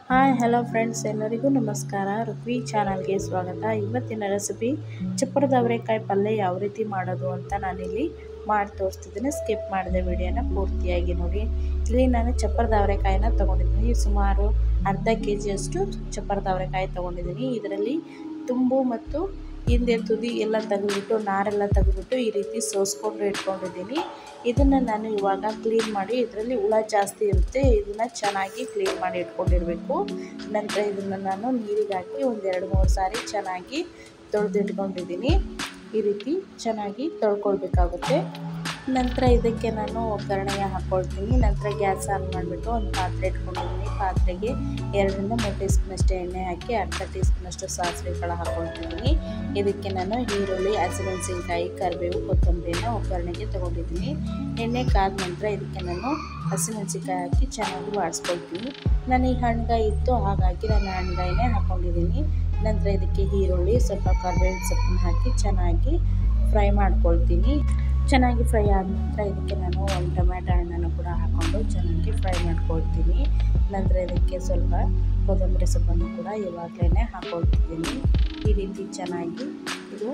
hi hello friends ಎಲ್ಲರಿಗೂ ನಮಸ್ಕಾರ ರುಕ್ವಿ ಚಾನಲ್ಗೆ ಸ್ವಾಗತ ಇವತ್ತಿನ ರೆಸಿಪಿ ಚಪ್ಪರದ ಅವರೆಕಾಯಿ ಪಲ್ಯ ಯಾವ ರೀತಿ ಮಾಡೋದು ಅಂತ ನಾನಿಲ್ಲಿ ಮಾಡಿ ತೋರಿಸ್ತಿದ್ದೀನಿ ಸ್ಕಿಪ್ ಮಾಡಿದೆ ವಿಡಿಯೋನ ಪೂರ್ತಿಯಾಗಿ ನೋಡಿ ಇಲ್ಲಿ ನಾನು ಚಪ್ಪರದ ಅವರೆಕಾಯಿನ ತೊಗೊಂಡಿದ್ದೀನಿ ಸುಮಾರು ಅರ್ಧ ಕೆ ಜಿಯಷ್ಟು ಚಪ್ಪರದ ಅವರೆಕಾಯಿ ತೊಗೊಂಡಿದ್ದೀನಿ ಇದರಲ್ಲಿ ತುಂಬು ಮತ್ತು ಹಿಂದೆ ತುದಿ ಎಲ್ಲ ತೆಗೆದುಬಿಟ್ಟು ನಾರೆಲ್ಲ ತೆಗೆದುಬಿಟ್ಟು ಈ ರೀತಿ ಸೋಸ್ಕೊಂಡು ಇಟ್ಕೊಂಡಿದ್ದೀನಿ ಇದನ್ನು ನಾನು ಇವಾಗ ಕ್ಲೀನ್ ಮಾಡಿ ಇದರಲ್ಲಿ ಹುಳ ಜಾಸ್ತಿ ಇರುತ್ತೆ ಇದನ್ನು ಚೆನ್ನಾಗಿ ಕ್ಲೀನ್ ಮಾಡಿ ಇಟ್ಕೊಂಡಿರಬೇಕು ನಂತರ ಇದನ್ನು ನಾನು ನೀರಿಗೆ ಹಾಕಿ ಒಂದೆರಡು ಮೂರು ಸಾರಿ ಚೆನ್ನಾಗಿ ತೊಳೆದಿಟ್ಕೊಂಡಿದ್ದೀನಿ ಈ ರೀತಿ ಚೆನ್ನಾಗಿ ತೊಳ್ಕೊಳ್ಬೇಕಾಗುತ್ತೆ ನಂತರ ಇದಕ್ಕೆ ನಾನು ಒಗ್ಗರಣೆಗೆ ಹಾಕ್ಕೊಳ್ತೀನಿ ನಂತರ ಗ್ಯಾಸ್ ಆನ್ ಮಾಡಿಬಿಟ್ಟು ಒಂದು ಪಾತ್ರೆ ಇಟ್ಕೊಂಡಿದ್ದೀನಿ ಪಾತ್ರೆಗೆ ಎರಡರಿಂದ ಮೂರು ಟೀ ಸ್ಪೂನಷ್ಟು ಎಣ್ಣೆ ಹಾಕಿ ಅರ್ಧ ಟೀ ಸ್ಪೂನಷ್ಟು ಸಾಸಿವೆ ಕಾಳು ಹಾಕ್ಕೊಳ್ತಿದ್ದೀನಿ ಇದಕ್ಕೆ ನಾನು ಈರುಳ್ಳಿ ಹಸಿಮೆಣಸಿನ್ಕಾಯಿ ಕರಿಬೇವು ಕೊತ್ತಂಬರಿನ ಒಗ್ಗರಣೆಗೆ ತೊಗೊಂಡಿದ್ದೀನಿ ಎಣ್ಣೆ ಕಾದ ನಂತರ ಇದಕ್ಕೆ ನಾನು ಹಸಿಮೆಣಸಿನ್ಕಾಯಿ ಹಾಕಿ ಚೆನ್ನಾಗಿ ಬಾಡಿಸ್ಕೊಳ್ತೀನಿ ನಾನು ಈ ಹಣ್ಗಾಯಿ ಇತ್ತು ಹಾಗಾಗಿ ನಾನು ಹಣ್ಗಾಯಿನೇ ಹಾಕ್ಕೊಂಡಿದ್ದೀನಿ ನಂತರ ಇದಕ್ಕೆ ಈರುಳ್ಳಿ ಸ್ವಲ್ಪ ಕರಿಬೇವಿನ ಸೊಪ್ಪನ್ನ ಹಾಕಿ ಚೆನ್ನಾಗಿ ಫ್ರೈ ಮಾಡ್ಕೊಳ್ತೀನಿ ಚೆನ್ನಾಗಿ ಫ್ರೈ ಆದ ನಂತರ ಇದಕ್ಕೆ ನಾನು ಒಂದು ಟೊಮ್ಯಾಟೊ ಹಣ್ಣನ್ನು ಕೂಡ ಹಾಕ್ಕೊಂಡು ಚೆನ್ನಾಗಿ ಫ್ರೈ ಮಾಡ್ಕೊಳ್ತೀನಿ ನಂತರ ಇದಕ್ಕೆ ಸ್ವಲ್ಪ ಕೊತ್ತಂಬರಿ ಸೊಪ್ಪನ್ನು ಕೂಡ ಇವಾಗಲೇ ಹಾಕ್ಕೊಳ್ತಿದ್ದೀನಿ ಈ ರೀತಿ ಚೆನ್ನಾಗಿ ಇದು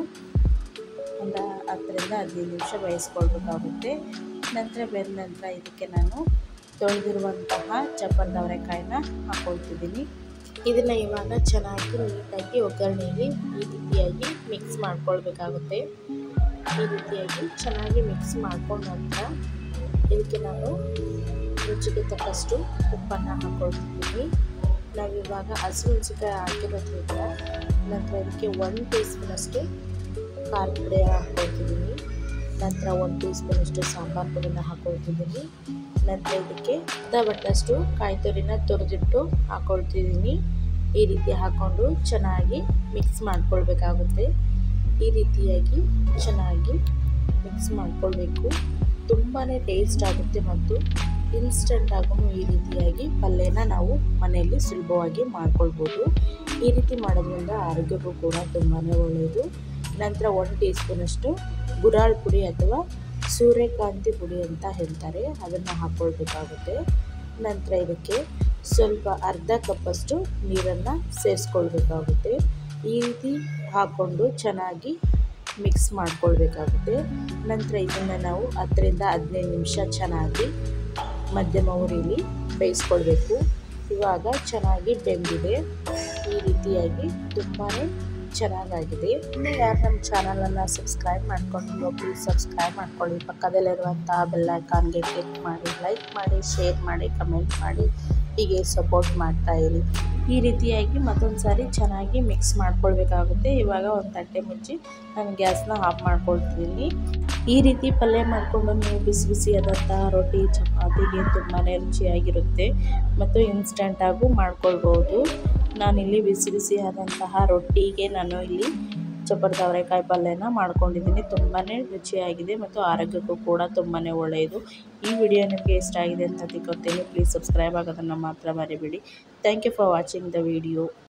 ಒಂದು ಹತ್ತರಿಂದ ಹದಿನೈದು ನಿಮಿಷ ಬೇಯಿಸ್ಕೊಳ್ಬೇಕಾಗುತ್ತೆ ನಂತರ ಬೆಂದ ನಂತರ ಇದಕ್ಕೆ ನಾನು ತೊಳೆದಿರುವಂತಹ ಚಪ್ಪರದ ಅವರೆಕಾಯಿನ ಹಾಕ್ಕೊಳ್ತಿದ್ದೀನಿ ಇದನ್ನು ಇವಾಗ ಚೆನ್ನಾಗಿ ನೀಟಾಗಿ ಒಗ್ಗರಣೆಯಲ್ಲಿ ಈ ರೀತಿಯಾಗಿ ಮಿಕ್ಸ್ ಮಾಡ್ಕೊಳ್ಬೇಕಾಗುತ್ತೆ ಈ ರೀತಿಯಾಗಿ ಚೆನ್ನಾಗಿ ಮಿಕ್ಸ್ ಮಾಡ್ಕೊಂಡ ನಂತರ ಇದಕ್ಕೆ ನಾನು ರುಚಿಗೆ ತಕ್ಕಷ್ಟು ಉಪ್ಪನ್ನು ಹಾಕ್ಕೊಳ್ತಿದ್ದೀನಿ ನಾವಿವಾಗ ಹಸಿಮೆಣಸಿನ್ಕಾಯಿ ಹಾಕಿರೋದ್ರಿಂದ ನಂತರ ಇದಕ್ಕೆ ಒನ್ ಟೀ ಸ್ಪೂನಷ್ಟು ಖಾರದ ಪುಡಿ ಹಾಕ್ಕೊಳ್ತಿದ್ದೀನಿ ನಂತರ ಒಂದು ಟೀ ಸ್ಪೂನಷ್ಟು ಸಾಂಬಾರು ಪುಡಿನ ಹಾಕ್ಕೊಳ್ತಿದ್ದೀನಿ ನಂತರ ಇದಕ್ಕೆ ಅರ್ಧ ಬಟ್ಟಷ್ಟು ಕಾಯಿ ತುರಿನ ತುರಿದಿಟ್ಟು ಹಾಕ್ಕೊಳ್ತಿದ್ದೀನಿ ಈ ರೀತಿ ಹಾಕ್ಕೊಂಡು ಚೆನ್ನಾಗಿ ಮಿಕ್ಸ್ ಮಾಡ್ಕೊಳ್ಬೇಕಾಗುತ್ತೆ ಈ ರೀತಿಯಾಗಿ ಚೆನ್ನಾಗಿ ಮಿಕ್ಸ್ ಮಾಡ್ಕೊಳ್ಬೇಕು ತುಂಬಾ ಟೇಸ್ಟ್ ಆಗುತ್ತೆ ಮತ್ತು ಇನ್ಸ್ಟೆಂಟಾಗೂ ಈ ರೀತಿಯಾಗಿ ಪಲ್ಯನ ನಾವು ಮನೆಯಲ್ಲಿ ಸುಲಭವಾಗಿ ಮಾಡ್ಕೊಳ್ಬೋದು ಈ ರೀತಿ ಮಾಡೋದ್ರಿಂದ ಆರೋಗ್ಯಕ್ಕೂ ಕೂಡ ತುಂಬಾ ಒಳ್ಳೆಯದು ನಂತರ ಒಂದು ಟೀ ಸ್ಪೂನಷ್ಟು ಗುರಾಳ್ ಪುಡಿ ಅಥವಾ ಸೂರ್ಯಕಾಂತಿ ಪುಡಿ ಅಂತ ಹೇಳ್ತಾರೆ ಅದನ್ನು ಹಾಕ್ಕೊಳ್ಬೇಕಾಗುತ್ತೆ ನಂತರ ಇದಕ್ಕೆ ಸ್ವಲ್ಪ ಅರ್ಧ ಕಪ್ಪಷ್ಟು ನೀರನ್ನು ಸೇರಿಸ್ಕೊಳ್ಬೇಕಾಗುತ್ತೆ ಈ ರೀತಿ ಹಾಕ್ಕೊಂಡು ಚೆನ್ನಾಗಿ ಮಿಕ್ಸ್ ಮಾಡ್ಕೊಳ್ಬೇಕಾಗುತ್ತೆ ನಂತರ ಇದನ್ನು ನಾವು ಹತ್ತರಿಂದ ಹದಿನೈದು ನಿಮಿಷ ಚೆನ್ನಾಗಿ ಮಧ್ಯಮ ಉರಿಲಿ ಬೇಯಿಸ್ಕೊಳ್ಬೇಕು ಇವಾಗ ಚೆನ್ನಾಗಿ ಬೆಂದಿದೆ ಈ ರೀತಿಯಾಗಿ ತುಂಬಾ ಚೆನ್ನಾಗಾಗಿದೆ ಇನ್ನು ಯಾರು ನಮ್ಮ ಚಾನಲನ್ನು ಸಬ್ಸ್ಕ್ರೈಬ್ ಮಾಡ್ಕೊಂಡಿಲ್ಲ ಪ್ಲೀಸ್ ಸಬ್ಸ್ಕ್ರೈಬ್ ಮಾಡ್ಕೊಳ್ಳಿ ಪಕ್ಕದಲ್ಲಿರುವಂಥ ಬೆಲ್ಲೈಕಾನ್ಗೆ ಕ್ಲಿಕ್ ಮಾಡಿ ಲೈಕ್ ಮಾಡಿ ಶೇರ್ ಮಾಡಿ ಕಮೆಂಟ್ ಮಾಡಿ ಹೀಗೆ ಸಪೋರ್ಟ್ ಮಾಡ್ತಾ ಇರಿ ಈ ರೀತಿಯಾಗಿ ಮತ್ತೊಂದು ಸಾರಿ ಚೆನ್ನಾಗಿ ಮಿಕ್ಸ್ ಮಾಡ್ಕೊಳ್ಬೇಕಾಗುತ್ತೆ ಇವಾಗ ಒಂದು ತಟ್ಟೆ ಮುಚ್ಚಿ ನಾನು ಗ್ಯಾಸ್ನ ಆಫ್ ಮಾಡ್ಕೊಳ್ತೀನಿ ಈ ರೀತಿ ಪಲ್ಯ ಮಾಡಿಕೊಂಡು ನೀವು ಬಿಸಿ ಬಿಸಿಯಾದಂತಹ ರೊಟ್ಟಿ ಚಪಾತಿಗೆ ತುಂಬಾ ರುಚಿಯಾಗಿರುತ್ತೆ ಮತ್ತು ಇನ್ಸ್ಟೆಂಟಾಗೂ ಮಾಡ್ಕೊಳ್ಬೋದು ನಾನಿಲ್ಲಿ ಬಿಸಿ ಬಿಸಿಯಾದಂತಹ ರೊಟ್ಟಿಗೆ ನಾನು ಇಲ್ಲಿ ಚಪ್ಪರದ ಅವರೆಕಾಯಿ ಪಲ್ಯನ ಮಾಡ್ಕೊಂಡಿದ್ದೀನಿ ತುಂಬಾ ರುಚಿಯಾಗಿದೆ ಮತ್ತು ಆರೋಗ್ಯಕ್ಕೂ ಕೂಡ ತುಂಬಾ ಒಳ್ಳೆಯದು ಈ ವಿಡಿಯೋ ನಿಮಗೆ ಇಷ್ಟ ಆಗಿದೆ ಅಂತ ತಿಳ್ಕೊತೀನಿ ಪ್ಲೀಸ್ ಸಬ್ಸ್ಕ್ರೈಬ್ ಆಗೋದನ್ನು ಮಾತ್ರ ಮರಿಬೇಡಿ thank you for watching the video